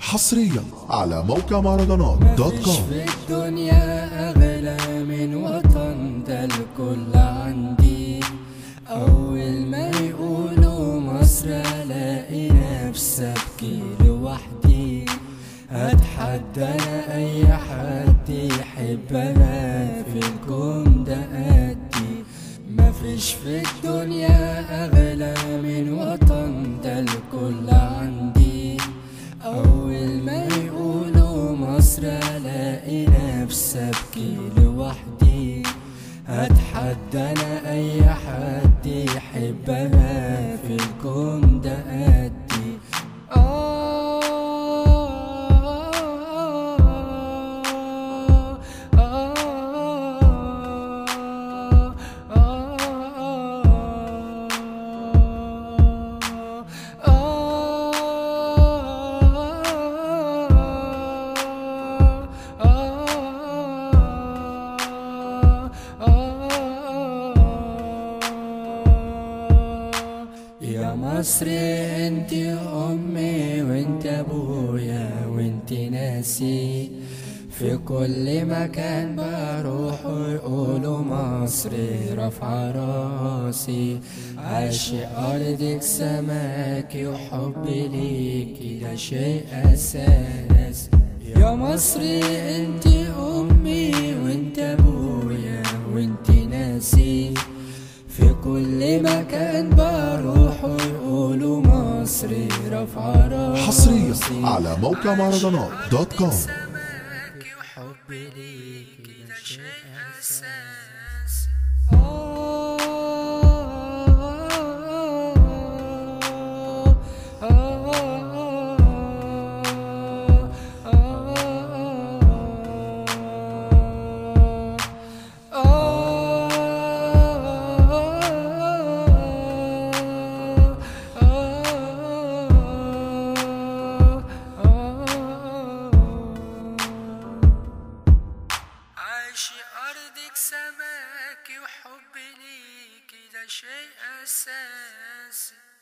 حصريا على موقع مهرجانات دوت مفيش كوم في الدنيا أغلى من وطن ده الكل عندي أول ما يقولوا مصر ألاقي نفسي أبكي لوحدي أتحدى أنا أي حد يحب أنا في الكون ده قدي مفيش في الدنيا أغلى من وطن ده الكل عندي أول ما يقولوا مصر ألاقي نفسي أبكي لوحدي أتحدى أنا أي حد يحب أنا في الكون ده قدي يا مصر انت امي وانت ابويا وانت ناسي في كل مكان بروح ويقولوا مصر رفع راسي عاشق ارضك سماكي وحبي ليكي ده شيء اساسي يا مصر انت امي وانت ابويا وانت ناسي في كل مكان بروح ويقولوا مصر رفع راسي حصريا على موقع مهرجانات دوت كوم سماكي وحبي ليكي ده شيء أساس عايش أرضك سماكي وحبي ليكي ده شيء أساسي